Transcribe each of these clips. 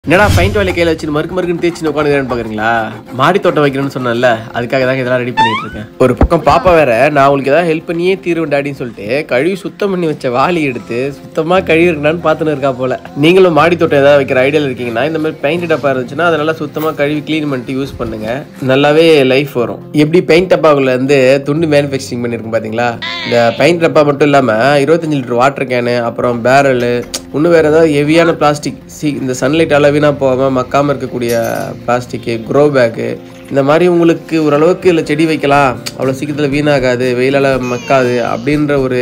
என்னடா பெயிண்ட் வேலை கையில் வச்சு மறுக்கு மறுக்குன்னு தேய்ச்சி உட்காந்துக்கிறேன்னு பார்க்குறீங்களா மாடி தோட்டம் வைக்கிறேன்னு சொன்னேன்ல அதுக்காக தான் இதெல்லாம் ரெடி பண்ணிட்டு இருக்கேன் ஒரு பக்கம் பாப்பா வேற நான் உங்களுக்கு ஏதாவது ஹெல்ப் பண்ணியே தீருவேன் டாடின்னு சொல்லிட்டு கழுவி சுத்தம் பண்ணி வச்ச வாளி எடுத்து சுத்தமாக கழுவி இருக்கலான்னு பார்த்துன்னு இருக்கா போல நீங்களும் மாடி தோட்டம் ஏதாவது வைக்கிற ஐடியாவில் இருக்கீங்கன்னா இந்த மாதிரி பெயிண்ட் டப்பா இருந்துச்சுன்னா அதை நல்லா சுத்தமாக கழுவி க்ளீன் பண்ணிட்டு யூஸ் பண்ணுங்க நல்லாவே லைஃப் வரும் எப்படி பெயிண்ட் டப்பாக்குள்ள இருந்து துண்டு மேனுஃபேக்சரிங் பண்ணியிருக்கும் பார்த்தீங்களா இந்த பெயிண்ட் டப்பா மட்டும் இல்லாமல் இருபத்தஞ்சு லிட்டர் வாட்டர் கேனு அப்புறம் பேரலு இன்னும் வேறு ஏதாவது ஹெவியான பிளாஸ்டிக் சி இந்த சன்லைட்டால் வீணாக போகாமல் மக்காமல் இருக்கக்கூடிய பிளாஸ்டிக்கு க்ரோ பேக்கு இந்த மாதிரி உங்களுக்கு ஓரளவுக்கு இல்லை செடி வைக்கலாம் அவ்வளோ சீக்கிரத்தில் வீணாகாது வெயிலால் மக்காது அப்படின்ற ஒரு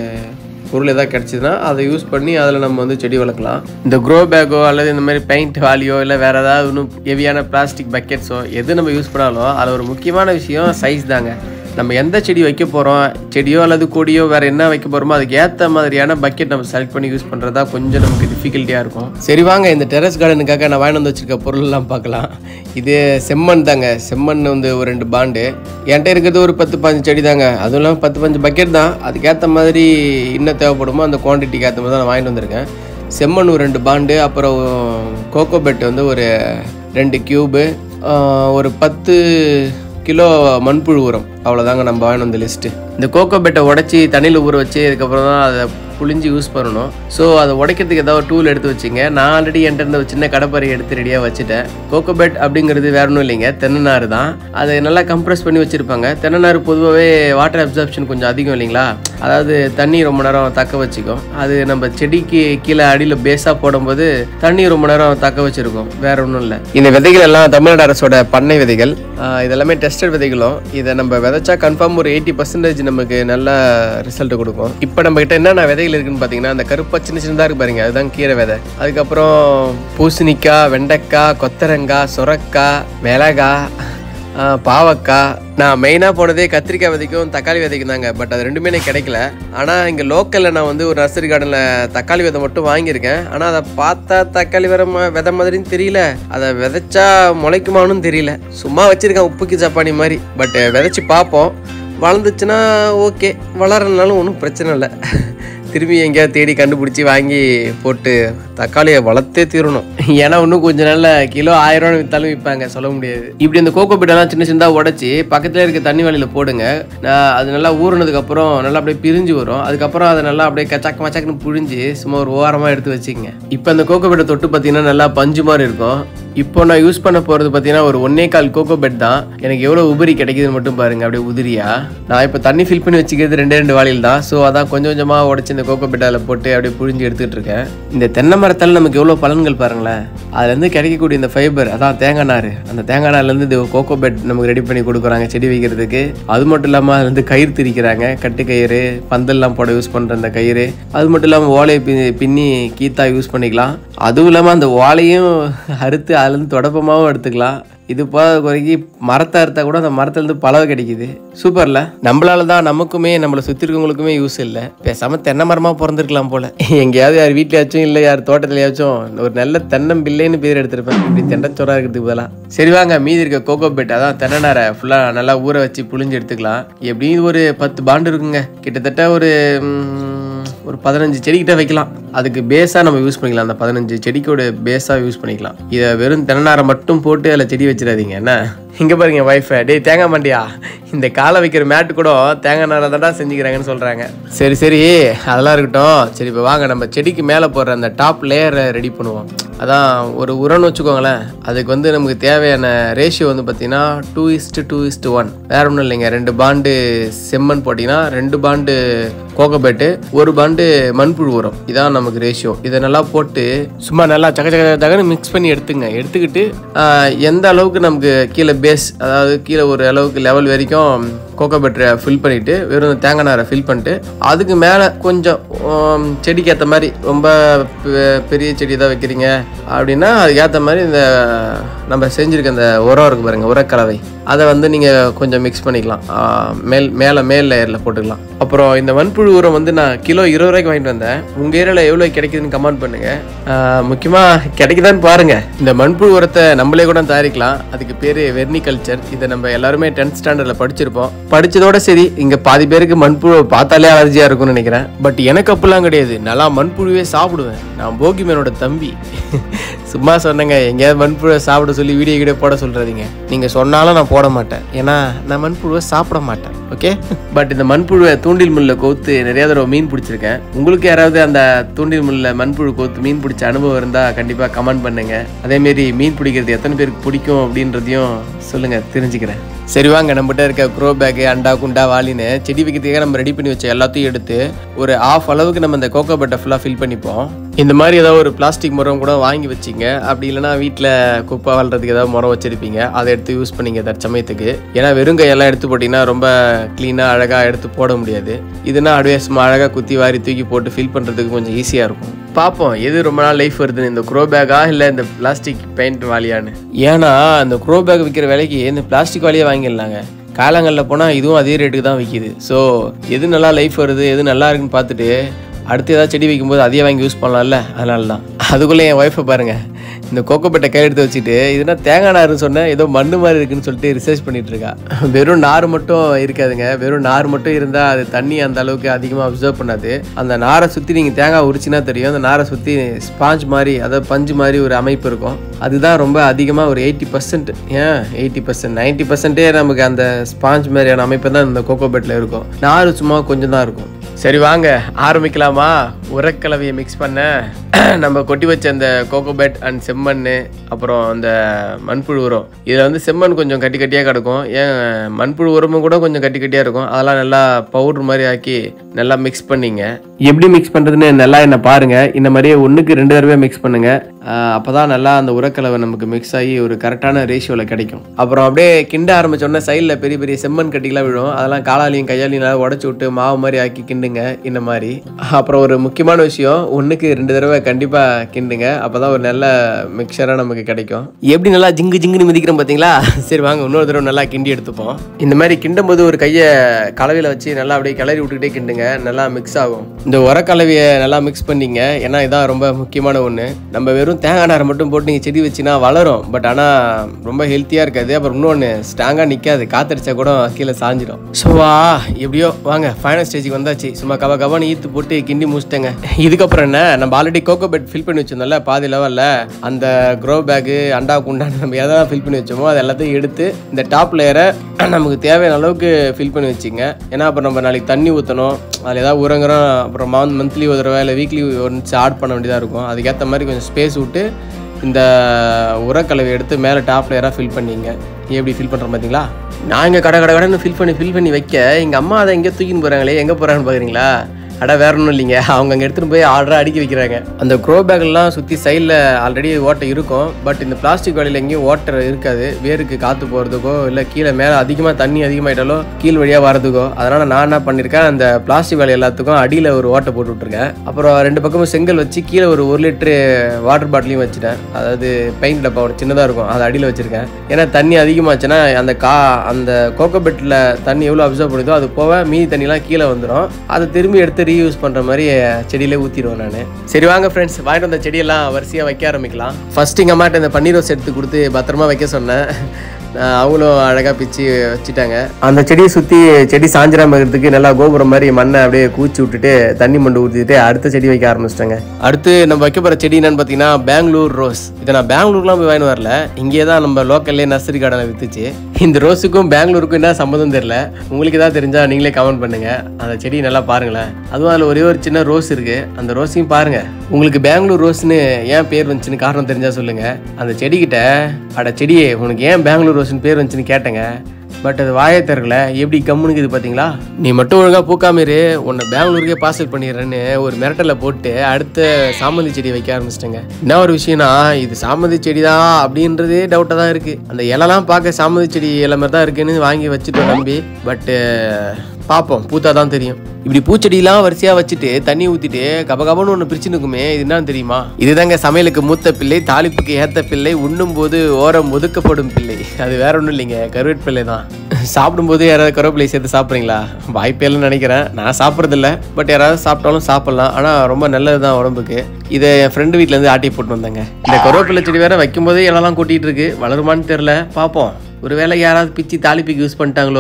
பொருள் எதாவது கிடச்சிதுன்னா அதை யூஸ் பண்ணி அதில் நம்ம வந்து செடி வளர்க்கலாம் இந்த க்ரோ பேக்கோ அல்லது இந்த மாதிரி பெயிண்ட் வாலியோ இல்லை வேறு ஏதாவது இன்னும் ஹெவியான பிளாஸ்டிக் பக்கெட்ஸோ எது நம்ம யூஸ் பண்ணாலும் அதில் ஒரு முக்கியமான விஷயம் சைஸ் தாங்க நம்ம எந்த செடி வைக்க போகிறோம் செடியோ அல்லது கொடியோ வேறு என்ன வைக்க போகிறோமோ அதுக்கு ஏற்ற மாதிரியான பக்கெட் நம்ம செலக்ட் பண்ணி யூஸ் பண்ணுறதா கொஞ்சம் நமக்கு டிஃபிகல்ட்டியாக இருக்கும் சரி வாங்க இந்த டெரஸ் கார்டனுக்காக நான் வாங்கி வந்து வச்சிருக்க பொருள்லாம் பார்க்கலாம் இது செம்மண் தாங்க செம்மண் வந்து ஒரு ரெண்டு பாண்டு என்கிட்ட இருக்கிறது ஒரு பத்து பாஞ்சு செடி தாங்க அதுவும் இல்லாமல் பத்து பாஞ்சு பக்கெட் தான் அதுக்கேற்ற மாதிரி என்ன தேவைப்படுமோ அந்த குவான்டிட்டிக்கு ஏற்ற மாதிரி தான் நான் வாங்கிட்டு வந்திருக்கேன் செம்மண் ஒரு ரெண்டு பாண்டு அப்புறம் கோகோ பெட் வந்து ஒரு ரெண்டு க்யூபு ஒரு பத்து கிலோ மண்புழு உரம் அவ்வளோதாங்க நம்ம வாங்கின அந்த லிஸ்ட்டு இந்த கோகோ பெட்டை உடச்சி தண்ணியில் ஊற வச்சு அதுக்கப்புறம் தான் அதை புளிஞ்சு யூஸ் பண்ணணும் ஸோ அதை உடைக்கிறதுக்கு ஏதாவது ஒரு டூல் எடுத்து வச்சுங்க நான் ஆல்ரெடி என்கிட்ட இருந்த ஒரு சின்ன கடப்பாரை எடுத்து ரெடியாக வச்சுட்டேன் கோகோ பெட் அப்படிங்கிறது வேற ஒன்றும் இல்லைங்க தென்னநார் தான் அதை நல்லா கம்ப்ரஸ் பண்ணி வச்சுருப்பாங்க தென்னநார் பொதுவாகவே வாட்டர் அப்சார்ப்ஷன் கொஞ்சம் அதிகம் இல்லைங்களா அதாவது தண்ணி ரொம்ப நேரம் தக்க வச்சுக்கும் அது நம்ம செடிக்கு கீழே அடியில் பேஸாக போடும்போது தண்ணி ரொம்ப நேரம் தக்க வச்சிருக்கும் வேற ஒன்றும் இல்லை இந்த விதைகள் எல்லாம் தமிழ்நாடு அரசோட பண்ணை விதைகள் ஆஹ் இதெல்லாமே டெஸ்டட் விதைகளும் இதை நம்ம விதைச்சா கன்ஃபார்ம் ஒரு எயிட்டி பர்சன்டேஜ் நமக்கு நல்ல ரிசல்ட் கொடுக்கும் இப்போ நம்ம கிட்ட என்னென்ன விதைகள் இருக்குன்னு பார்த்தீங்கன்னா அந்த கருப்பா சின்ன சின்னதாக இருக்கு பாருங்க அதுதான் கீரை விதை அதுக்கப்புறம் பூசணிக்காய் வெண்டைக்காய் கொத்தரங்காய் சுரக்காய் மிளகாய் ஆஹ் பாவக்காய் நான் மெயினாக போனதே கத்திரிக்காய் விதைக்கும் தக்காளி விதைக்கும் தாங்க பட் அது ரெண்டுமே எனக்கு கிடைக்கல ஆனால் இங்கே லோக்கலில் நான் வந்து ஒரு நர்சரி கார்டனில் தக்காளி விதை மட்டும் வாங்கியிருக்கேன் ஆனால் அதை பார்த்தா தக்காளி விதை ம- விதை மாதிரின்னு தெரியல அதை விதைச்சா முளைக்குமானும் தெரியல சும்மா வச்சுருக்கேன் உப்புக்கு சப்பானி மாதிரி பட் விதைச்சி பார்ப்போம் வளர்ந்துச்சுன்னா ஓகே வளரனாலும் ஒன்றும் பிரச்சனை இல்லை திரும்பி எங்கேயாவது தேடி கண்டுபிடிச்சி வாங்கி போட்டு தக்காளியை வளர்த்தே தீரணும் ஏன்னா இன்னும் கொஞ்ச நாள்ல கிலோ ஆயிரம் ரூபாய் வித்தாலும் விற்பாங்க சொல்ல முடியாது இப்படி இந்த கோகோ பீட்டெல்லாம் சின்ன சின்னதாக உடச்சி பக்கத்துல இருக்க தண்ணி வழியில் போடுங்க நான் அது நல்லா ஊறினதுக்கு அப்புறம் நல்லா அப்படியே பிரிஞ்சு வரும் அதுக்கப்புறம் அதை நல்லா அப்படியே கச்சாக்கு மச்சாக்குன்னு புழிஞ்சு சும்மா ஒரு ஓரமாக எடுத்து வச்சுக்கங்க இப்போ அந்த கோகோ பீட்டை தொட்டு பார்த்தீங்கன்னா நல்லா பஞ்சு மாதிரி இருக்கும் இப்போ நான் யூஸ் பண்ண போகிறது பார்த்தீங்கன்னா ஒரு ஒன்னே கால் கோகோ பெட் தான் எனக்கு எவ்வளோ உபரி கிடைக்குதுன்னு மட்டும் பாருங்க அப்படியே உதிரியா நான் இப்போ தண்ணி ஃபில் பண்ணி வச்சுக்கிறது ரெண்டே ரெண்டு வாளியில் தான் ஸோ அதான் கொஞ்சம் கொஞ்சமாக உடச்சி இந்த கோகோ பெட் அதில் போட்டு அப்படியே புழிஞ்சு எடுத்துகிட்டு இருக்கேன் இந்த தென்னை மரத்தால் நமக்கு எவ்வளோ பலன்கள் பாருங்களேன் அதுலேருந்து கிடைக்கக்கூடிய இந்த ஃபைபர் அதான் தேங்காய் நார் அந்த தேங்காய் நார்லேருந்து இது கோகோ பெட் நமக்கு ரெடி பண்ணி கொடுக்குறாங்க செடி வைக்கிறதுக்கு அது மட்டும் இல்லாமல் அதுலேருந்து கயிறு திரிக்கிறாங்க கட்டு கயிறு பந்தல்லாம் போட யூஸ் பண்ணுற அந்த கயிறு அது மட்டும் இல்லாமல் ஓலையை பி- பின்னி கீத்தா யூஸ் பண்ணிக்கலாம் அதுவும் இல்லாமல் அந்த ஓலையும் அறுத்து அதுலேருந்து தொடப்பமாகவும் எடுத்துக்கலாம் இது போக குறைக்கி மரத்தை அறுத்தா கூட அந்த மரத்துலேருந்து பழம் கிடைக்குது சூப்பர்ல நம்மளால தான் நமக்குமே நம்மளை சுற்றி இருக்கவங்களுக்குமே யூஸ் இல்லை பேசாமல் தென்னை மரமாக பிறந்திருக்கலாம் போல எங்கேயாவது யார் வீட்லயாச்சும் இல்லை யார் தோட்டத்துலயாச்சும் ஒரு நல்ல தென்னம்பிள்ளைன்னு பேர் எடுத்திருப்பேன் இப்படி தெண்டச்சோரா இருக்கிறதுக்கு பதிலாக சரி வாங்க மீதி இருக்க கோகோ பெட் அதான் தென்னை நாரை ஃபுல்லாக நல்லா ஊற வச்சு புழிஞ்சு எடுத்துக்கலாம் எப்படியும் ஒரு பத்து பாண்டு இருக்குங்க கிட்டத்தட்ட ஒரு ம், ஒரு பதினஞ்சு செடிக்கிட்ட வைக்கலாம் அதுக்கு பேஸாக நம்ம யூஸ் பண்ணிக்கலாம் அந்த பதினஞ்சு செடிக்கோட பேஸாக யூஸ் பண்ணிக்கலாம் இதை வெறும் தென்னநாரை மட்டும் போட்டு அதில் செடி வச்சிடாதீங்க என்ன இங்கே பாருங்க ஒய்ஃபை டேய் தேங்காய் மாண்டியா இந்த காலை வைக்கிற மேட்டு கூட தேங்காய் நாரை தான்டா செஞ்சுக்கிறாங்கன்னு சொல்கிறாங்க சரி சரி அதெல்லாம் இருக்கட்டும் சரி இப்போ வாங்க நம்ம செடிக்கு மேலே போடுற அந்த டாப் லேயரை ரெடி பண்ணுவோம் அதான் ஒரு உரம்னு வச்சுக்கோங்களேன் அதுக்கு வந்து நமக்கு தேவையான ரேஷியோ வந்து பார்த்தீங்கன்னா two is to two is to ஒன்றும் இல்லைங்க ரெண்டு பாண்டு செம்மண் போட்டிங்கன்னா ரெண்டு பாண்டு கோகோபேட்டு ஒரு பாண்டு மண்புழு உரம் இதான் நமக்கு ரேஷியோ இதை நல்லா போட்டு சும்மா நல்லா சக சக சகன்னு மிக்ஸ் பண்ணி எடுத்துங்க எடுத்துக்கிட்டு ஆஹ், எந்த அளவுக்கு நமக்கு கீழே பேஸ் அதாவது கீழே ஒரு அளவுக்கு லெவல் வரைக்கும் கோகோ பேட்டரை ஃபில் பண்ணிவிட்டு வெறும் தேங்காய் நாரை ஃபில் பண்ணிட்டு அதுக்கு மேலே கொஞ்சம் ஆம், செடிக்கு ஏற்ற மாதிரி ரொம்ப பெ- பெரிய செடி தான் வைக்கிறீங்க அப்படின்னா அதுக்கேற்ற மாதிரி இந்த நம்ம செஞ்சுருக்க இந்த உரம் இருக்கு பாருங்கள் உரக்கலவை அதை வந்து நீங்கள் கொஞ்சம் மிக்ஸ் பண்ணிக்கலாம் ஆ, மேல் மேலே மேல் லேயரில் போட்டுக்கலாம் அப்புறம் இந்த மண்புழு உரம் வந்து நான் கிலோ இருபது ரூபாய்க்கு வாங்கிட்டு வந்தேன் உங்கள் ஏரியாவில் எவ்வளோ கிடைக்குதுன்னு கமெண்ட் பண்ணுங்கள் முக்கியமாக கிடைக்குதான்னு பாருங்கள் இந்த மண்புழு உரத்தை நம்மளே கூட தயாரிக்கலாம் அதுக்கு பேர் வெர்னி கல்ச்சர் இதை நம்ம எல்லாருமே டென்த் ஸ்டாண்டர்டில் படிச்சிருப்போம் படிச்சதோட சரி இங்க பாதி பேருக்கு மண்புழு பார்த்தாலே அலர்ஜியா இருக்கும்னு நினைக்கிறேன் பட் எனக்கு அப்பெல்லாம் கிடையாது நல்லா மண்புழுவே சாப்பிடுவேன் நான் போகிமேனோட தம்பி சும்மா சொன்னேங்க எங்கேயாவது மண்புழுவை சாப்பிட சொல்லி வீடியோ கீடியோ போட சொல்றாதீங்க நீங்க சொன்னாலும் நான் போட மாட்டேன் ஏன்னா நான் மண்புழுவை சாப்பிட மாட்டேன் ஓகே பட் இந்த மண்புழுவை தூண்டில் முள்ள கோத்து நிறைய தடவை மீன் பிடிச்சிருக்கேன் உங்களுக்கு யாராவது அந்த தூண்டில் முள்ள மண்புழு கோத்து மீன் பிடிச்ச அனுபவம் இருந்தா கண்டிப்பா கமெண்ட் பண்ணுங்க அதே மாதிரி மீன் பிடிக்கிறது எத்தனை பேருக்கு பிடிக்கும் அப்படின்றதையும் சொல்லுங்க தெரிஞ்சுக்கிறேன் சரி வாங்க நம்மகிட்ட இருக்க க்ரோ பேக்கு அண்டா குண்டா வாளின்னு செடி வைக்கிறதுக்காக நம்ம ரெடி பண்ணி வச்ச எல்லாத்தையும் எடுத்து ஒரு ஆஃப் அளவுக்கு நம்ம இந்த கோகோ பட்டை ஃபுல்லாக ஃபில் பண்ணிப்போம் இந்த மாதிரி ஏதாவது ஒரு பிளாஸ்டிக் முறம் கூட வாங்கி வச்சிங்க அப்படி இல்லைன்னா வீட்டில் குப்பை வாழ்றதுக்கு ஏதாவது முறம் வச்சிருப்பீங்க அதை எடுத்து யூஸ் பண்ணிங்க தற்சமயத்துக்கு ஏன்னா வெறும் கையெல்லாம் எடுத்து போட்டிங்கன்னா ரொம்ப க்ளீனாக அழகாக எடுத்து போட முடியாது இதுனா அப்படியே சும்மா அழகாக குத்தி வாரி தூக்கி போட்டு ஃபில் பண்ணுறதுக்கு கொஞ்சம் ஈஸியாக இருக்கும் பார்ப்போம் எது ரொம்ப நாள் லைஃப் வருதுன்னு இந்த க்ரோ பேக்கா இல்லை இந்த பிளாஸ்டிக் பெயிண்ட் வாலியான்னு ஏன்னா இந்த க்ரோ பேக் விற்கிற விலைக்கு இந்த பிளாஸ்டிக் வாலியே வாங்கிடலாங்க காலங்களில் போனால் இதுவும் அதே ரேட்டுக்கு தான் விற்கிது ஸோ எது நல்லா லைஃப் வருது எது நல்லா இருக்குன்னு பார்த்துட்டு அடுத்து ஏதாவது செடி வைக்கும்போது அதையே வாங்கி யூஸ் பண்ணலாம்ல அதனால தான் அதுக்குள்ளே என் ஒய்ஃபை பாருங்கள் இந்த கோகோபேட்டை கையில் எடுத்து வச்சுட்டு இதுனா தேங்காய் நார்னு சொன்னேன் ஏதோ மண்ணு மாதிரி இருக்குன்னு சொல்லிட்டு ரிசர்ச் பண்ணிட்டு இருக்கா வெறும் நார் மட்டும் இருக்காதுங்க வெறும் நார் மட்டும் இருந்தால் அது தண்ணி அந்த அளவுக்கு அதிகமாக அப்சர்வ் பண்ணாது அந்த நாரை சுற்றி நீங்கள் தேங்காய் உரிச்சினா தெரியும் அந்த நாரை சுற்றி ஸ்பாஞ்ச் மாதிரி அதாவது பஞ்சு மாதிரி ஒரு அமைப்பு இருக்கும் அதுதான் ரொம்ப அதிகமாக ஒரு எயிட்டி பர்சன்ட் ஏன் எயிட்டி பர்சன்ட் நைன்ட்டி பர்சன்டே நமக்கு அந்த ஸ்பாஞ்ச் மாதிரியான அமைப்பு தான் இந்த கோகோபேட்டில் இருக்கும் நார் சும்மா கொஞ்சம் தான் இருக்கும் சரி வாங்க ஆரம்பிக்கலாமா உரக்கலவையை மிக்ஸ் பண்ண நம்ம கொட்டி வச்ச அந்த கோகோபேட் அண்ட் செம்மண் அப்புறம் அந்த மண்புழு உரம் இதில் வந்து செம்மண் கொஞ்சம் கட்டி கட்டியாக கிடக்கும் ஏன் மண்புழு உரமும் கூட கொஞ்சம் கட்டி கட்டியாக இருக்கும் அதெல்லாம் நல்லா பவுடர் மாதிரி ஆக்கி நல்லா மிக்ஸ் பண்ணிங்க எப்படி மிக்ஸ் பண்ணுறதுன்னு நல்லா என்ன பாருங்கள் இந்த மாதிரியே ஒன்றுக்கு ரெண்டு தடவை மிக்ஸ் பண்ணுங்க அப்போ தான் நல்லா அந்த உரக்கலவை நமக்கு மிக்ஸ் ஆகி ஒரு கரெக்டான ரேஷியோவில் கிடைக்கும் அப்புறம் அப்படியே கிண்ட ஆரம்பிச்சோடனே சைடில் பெரிய பெரிய செம்மண் கட்டிலாம் விழும் அதெல்லாம் காலாலையும் கையாலையும் நல்லா உடச்சி விட்டு மாவு மாதிரி ஆக்கி கிண்டுங்க இந்த மாதிரி அப்புறம் ஒரு முக்கியமான விஷயம் ஒன்றுக்கு ரெண்டு தடவை கண்டிப்பாக கிண்டுங்க அப்போ தான் ஒரு நல்ல மிக்சராக நமக்கு கிடைக்கும் எப்படி நல்லா ஜிங்கு ஜிங்குன்னு மிதிக்கிறோம் பார்த்தீங்களா சரி வாங்க இன்னொரு தடவை நல்லா கிண்டி எடுத்துப்போம் இந்த மாதிரி கிண்டும் போது ஒரு கையை கலவையில் வச்சு நல்லா அப்படியே கிளறி விட்டுக்கிட்டே கிண்டுங்க நல்லா மிக்ஸ் ஆகும் இந்த உரக்கலவையை நல்லா மிக்ஸ் பண்ணிங்க ஏன்னா இதான் ரொம்ப முக்கியமான ஒன்று நம்ம வெறும் தேங்காய் நாரை மட்டும் போட்டு நீங்கள் செடி வச்சுனா வளரும் பட் ஆனால் ரொம்ப ஹெல்த்தியாக இருக்காது அப்புறம் இன்னொன்று ஸ்ட்ராங்காக நிற்காது காத்தடிச்சா கூட கீழே சாஞ்சிடும் ஸோ வா எப்படியோ வாங்க ஃபைனல் ஸ்டேஜுக்கு வந்தாச்சு சும்மா கவ கவன்னு ஈத்து போட்டு கிண்டி முடிச்சிட்டேங்க இதுக்கப்புறம் என்ன நம்ம ஆல்ரெடி கோகோ பெட் ஃபில் பண்ணி வச்சிருந்தோம்ல பாதி லெவலில் அந்த க்ரோ பேக்கு அண்டா குண்டான்னு நம்ம எதெல்லாம் ஃபில் பண்ணி வச்சோமோ அது எல்லாத்தையும் எடுத்து இந்த டாப் லேயரை நமக்கு தேவையான அளவுக்கு ஃபில் பண்ணி வச்சுங்க ஏன்னா அப்புறம் நம்ம நாளைக்கு தண்ணி ஊற்றணும் அதில் ஏதாவது உரங்குறோம் அப்புறம் மந்த் மந்த்லி ஒரு தடவை இல்லை வீக்லி ஒன்ஸ் ஆட் பண்ண வேண்டியதாக இருக்கும் அதுக்கேற்ற மாதிரி கொஞ்சம் ஸ்பேஸ் விட்டு இந்த உரக்கலவை எடுத்து மேலே டாப் லேயராக ஃபில் பண்ணிங்க எப்படி ஃபில் பண்ணுறோம் பார்த்தீங்களா நான் இங்கே கடை கடை கடைன்னு ஃபில் பண்ணி ஃபில் பண்ணி வைக்க எங்கள் அம்மா அதை எங்கேயோ தூக்கின்னு போகிறாங்களே எங்கே போகிறாங்கன்னு பார்க்குறீங்களா அட வேற ஒன்றும் இல்லைங்க அவங்க அங்கே எடுத்துகிட்டு போய் ஆர்டராக அடுக்கி வைக்கிறாங்க அந்த க்ரோ பேக்லாம் சுற்றி சைடில் ஆல்ரெடி ஓட்டை இருக்கும் பட் இந்த பிளாஸ்டிக் வழியில் எங்கேயும் ஓட்டர் இருக்காது வேருக்கு காற்று போகிறதுக்கோ இல்லை கீழே மேலே அதிகமாக தண்ணி அதிகமாயிட்டாலோ கீழ் வழியாக வரதுக்கோ அதனால் நான் என்ன பண்ணியிருக்கேன் அந்த பிளாஸ்டிக் வேலை எல்லாத்துக்கும் அடியில் ஒரு ஓட்டை போட்டு விட்ருக்கேன் அப்புறம் ரெண்டு பக்கமும் செங்கல் வச்சு கீழே ஒரு ஒரு லிட்டரு வாட்டர் பாட்டிலையும் வச்சுட்டேன் அதாவது பெயிண்ட் டப்பா ஒரு சின்னதாக இருக்கும் அதை அடியில் வச்சுருக்கேன் ஏன்னா தண்ணி அதிகமாச்சுன்னா அந்த கா அந்த கோகோ பெட்டில் தண்ணி எவ்வளோ அப்சர்வ் பண்ணுதோ அது போக மீதி தண்ணிலாம் கீழே வந்துடும் அதை திரும்பி எடுத்து ரீயூஸ் பண்ணுற மாதிரி செடியிலே ஊற்றிடுவேன் நான் சரி வாங்க ஃப்ரெண்ட்ஸ் வாங்கிட்டு வந்த செடியெல்லாம் வரிசையாக வைக்க ஆரம்பிக்கலாம் ஃபர்ஸ்ட் எங்கள் அம்மாட்ட இந்த பன்னீர் ரோஸ் எடுத்து கொடுத்து பத்திரமா வைக்க சொன்னேன் ஆஹ் அவங்களும் அழகாக பிச்சு வச்சுட்டாங்க அந்த செடியை சுற்றி செடி சாஞ்சிராம இருக்கிறதுக்கு நல்லா கோபுரம் மாதிரி மண்ணை அப்படியே கூச்சி விட்டுட்டு தண்ணி மண்டு ஊற்றிட்டு அடுத்த செடி வைக்க ஆரம்பிச்சிட்டாங்க அடுத்து நம்ம வைக்க போகிற செடி என்னன்னு பார்த்தீங்கன்னா பெங்களூர் ரோஸ் இதை நான் பெங்களூர்லாம் போய் வாங்கிட்டு வரல இங்கே தான் நம்ம லோக்கல்லே நர்சரி கார்டனில் வித்துச்சு இந்த ரோஸுக்கும் பெங்களூருக்கும் என்ன சம்மந்தம் தெரியல உங்களுக்கு ஏதாவது தெரிஞ்சா நீங்களே கமெண்ட் பண்ணுங்க அந்த செடி நல்லா பாருங்களேன் அதுவும் அதில் ஒரே ஒரு சின்ன ரோஸ் இருக்கு அந்த ரோஸையும் பாருங்க உங்களுக்கு பெங்களூர் ரோஸ்னு ஏன் பேர் வந்துச்சுன்னு காரணம் தெரிஞ்சா சொல்லுங்க அந்த செடிகிட்ட அட செடியே உனக்கு ஏன் பெங்களூர் ரோஸ்னு பேர் வந்துச்சுன்னு கேட்டேங்க பட் அது வாயை தரல எப்படி கம்முனுக்குது பார்த்தீங்களா நீ மட்டும் ஒழுங்கா பூக்காம இரு உன்னை பெங்களூருக்கே பார்சல் பண்ணிடுறேன்னு ஒரு மிரட்டலை போட்டு அடுத்த சாமந்தி செடி வைக்க ஆரம்பிச்சிட்டேங்க என்ன ஒரு விஷயம்னா இது சாமந்தி செடி தான் அப்படின்றதே டவுட்டாக தான் இருக்கு அந்த இலைலாம் பார்க்க சாமந்தி செடி இலை மாதிரி தான் இருக்குன்னு வாங்கி வச்சுட்டோம் நம்பி பட்டு பார்ப்போம் பூத்தா தான் தெரியும் இப்படி பூச்செடியெல்லாம் வரிசையா வச்சுட்டு தண்ணி ஊத்திட்டு கபகபன்னு ஒன்று பிரிச்சு நிற்குமே இது என்னன்னு தெரியுமா இதுதாங்க சமையலுக்கு மூத்த பிள்ளை தாளிப்புக்கு ஏத்த பிள்ளை உண்ணும் போது ஓரம் ஒதுக்கப்படும் பிள்ளை அது வேற ஒன்றும் இல்லைங்க கருவேப்பிள்ளை தான் சாப்பிடும்போது யாராவது கருவேப்பிலை சேர்த்து சாப்பிட்றீங்களா வாய்ப்பே இல்லைன்னு நினைக்கிறேன் நான் சாப்பிட்றதில்ல பட் யாராவது சாப்பிட்டாலும் சாப்பிட்லாம் ஆனால் ரொம்ப நல்லது தான் உடம்புக்கு இதை என் ஃப்ரெண்டு வீட்டிலேருந்து ஆட்டி போட்டு வந்தாங்க இந்த கருவேப்பிலை செடி வேற வைக்கும்போதே இலலாம் கொட்டிட்டு இருக்கு வளருமான்னு தெரில பார்ப்போம் ஒருவேளை யாராவது பிச்சு தாளிப்புக்கு யூஸ் பண்ணிட்டாங்களோ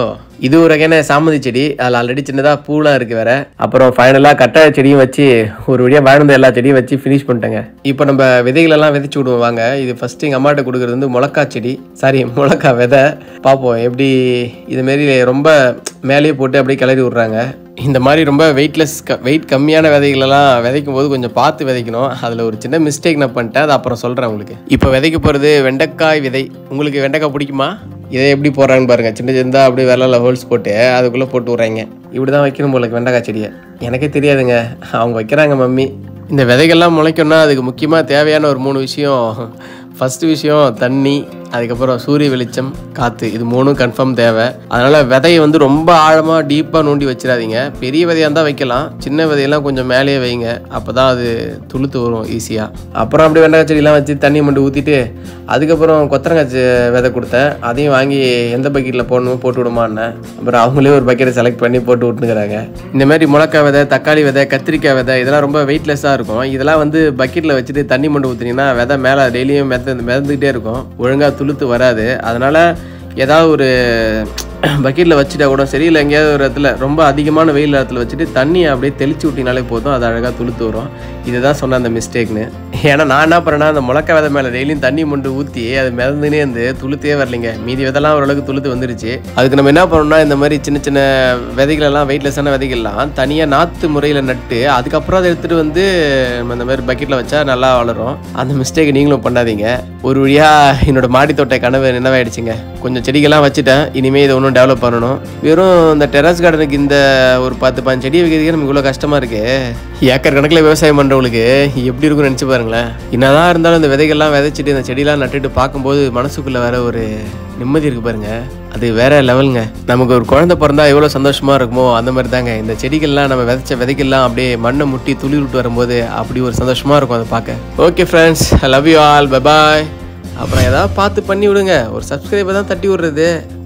இது ஒரு வகையான சாமந்தி செடி அதில் ஆல்ரெடி சின்னதாக பூலாம் இருக்குது வேற அப்புறம் ஃபைனலாக கட்டாய செடியும் வச்சு ஒரு வழியாக வாழ்ந்த எல்லா செடியும் வச்சு ஃபினிஷ் பண்ணிட்டேங்க இப்போ நம்ம விதைகளெல்லாம் விதைச்சு விடுவோம் வாங்க இது ஃபஸ்ட்டு எங்கள் அம்மாட்ட கொடுக்குறது வந்து மிளகா செடி சாரி மிளகா விதை பார்ப்போம் எப்படி இதுமாரி ரொம்ப மேலேயே போட்டு அப்படியே கிளறி விட்றாங்க இந்த மாதிரி ரொம்ப வெயிட்லெஸ் க வெயிட் கம்மியான விதைகளெல்லாம் விதைக்கும் போது கொஞ்சம் பார்த்து விதைக்கணும் அதில் ஒரு சின்ன மிஸ்டேக் நான் பண்ணிட்டேன் அதை அப்புறம் சொல்கிறேன் உங்களுக்கு இப்போ விதைக்க போகிறது வெண்டைக்காய் விதை உங்களுக்கு வெண்டைக்காய் பிடிக்குமா இதை எப்படி போடுறாங்கன்னு பாருங்க சின்ன சின்னதாக அப்படியே வெள்ளால ஹோல்ஸ் போட்டு அதுக்குள்ளே போட்டு விட்றாங்க இப்படி தான் வைக்கணும் போல வெண்டைக்காய் செடியை எனக்கே தெரியாதுங்க அவங்க வைக்கிறாங்க மம்மி இந்த விதைகள்லாம் முளைக்கணும்னா அதுக்கு முக்கியமாக தேவையான ஒரு மூணு விஷயம் ஃபஸ்ட்டு விஷயம் தண்ணி அதுக்கப்புறம் சூரிய வெளிச்சம் காற்று இது மூணும் கன்ஃபார்ம் தேவை அதனால் விதையை வந்து ரொம்ப ஆழமாக டீப்பாக நோண்டி வச்சிடாதீங்க பெரிய விதையாக இருந்தால் வைக்கலாம் சின்ன விதையெல்லாம் கொஞ்சம் மேலேயே வைங்க அப்போ தான் அது துளுத்து வரும் ஈஸியாக அப்புறம் அப்படியே வெண்டைக்காய் செடியெல்லாம் வச்சு தண்ணி மட்டும் ஊற்றிட்டு அதுக்கப்புறம் கொத்தரங்காய் செ- விதை கொடுத்தேன் அதையும் வாங்கி எந்த பக்கெட்டில் போடணுமோ போட்டு விடுமான்னு அப்புறம் அவங்களே ஒரு பக்கெட்டை செலக்ட் பண்ணி போட்டு விட்டுனுக்குறாங்க இந்த மாதிரி மிளகாய் விதை தக்காளி விதை கத்திரிக்காய் விதை இதெல்லாம் ரொம்ப வெயிட்லெஸ்ஸாக இருக்கும் இதெல்லாம் வந்து பக்கெட்டில் வச்சுட்டு தண்ணி மட்டும் ஊற்றினீங்கன்னா விதை மேலே டெய்லியும் மிதந்து மிதந்துக்கிட்டே இருக்கும் ஒழுங்காக துளுத்து வராது அதனால் ஏதாவது ஒரு பக்கெட்டில் வச்சுட்டா கூட சரி இல்லை எங்கேயாவது ஒரு இடத்துல ரொம்ப அதிகமான வெயில் இடத்துல வச்சுட்டு தண்ணியை அப்படியே தெளிச்சு விட்டினாலே போதும் அது அழகாக துளுத்து வரும் இதுதான் சொன்ன அந்த மிஸ்டேக்னு ஏன்னா நான் என்ன பண்ணேன்னா அந்த முளக்க விதை மேலே டெய்லியும் தண்ணி மொண்டு ஊற்றி அது மிதந்துனே இருந்து துளுத்தே வரலைங்க மீதி விதெல்லாம் ஓரளவுக்கு துளுத்து வந்துருச்சு அதுக்கு நம்ம என்ன பண்ணணும்னா இந்த மாதிரி சின்ன சின்ன விதைகளெல்லாம் வெயிட்லெஸ்ஸான விதைகள்லாம் தனியாக நாற்று முறையில் நட்டு அதுக்கப்புறம் அதை எடுத்துகிட்டு வந்து நம்ம இந்த மாதிரி பக்கெட்டில் வச்சா நல்லா வளரும் அந்த மிஸ்டேக் நீங்களும் பண்ணாதீங்க ஒரு வழியாக என்னோட மாடி தோட்ட கனவு நினைவாயிடுச்சுங்க கொஞ்சம் செடிகள்லாம் வச்சுட்டேன் இனிமேல் இதை இன்னும் டெவலப் பண்ணணும் வெறும் இந்த டெரஸ் கார்டனுக்கு இந்த ஒரு பத்து பதினஞ்சு செடி வைக்கிறதுக்கே நமக்கு இவ்வளோ கஷ்டமாக இருக்கு ஏக்கர் கணக்கில் விவசாயம் பண்ணுறவங்களுக்கு எப்படி இருக்கும்னு நினச்சி பாருங்களேன் என்னதான் இருந்தாலும் இந்த விதைகள்லாம் விதைச்சிட்டு இந்த செடியெல்லாம் நட்டுட்டு பார்க்கும்போது மனசுக்குள்ளே வர ஒரு நிம்மதி இருக்கு பாருங்க அது வேற லெவலுங்க நமக்கு ஒரு குழந்தை பிறந்தா எவ்வளோ சந்தோஷமா இருக்குமோ அந்த மாதிரி தாங்க இந்த செடிகள்லாம் நம்ம விதைச்ச விதைகள்லாம் அப்படியே மண்ணை முட்டி துளி விட்டு வரும்போது அப்படி ஒரு சந்தோஷமா இருக்கும் அதை பார்க்க okay friends love you all bye bye அப்புறம் ஏதாவது பார்த்து பண்ணி விடுங்க ஒரு சப்ஸ்கிரைபர் தான் தட்டி விடுறது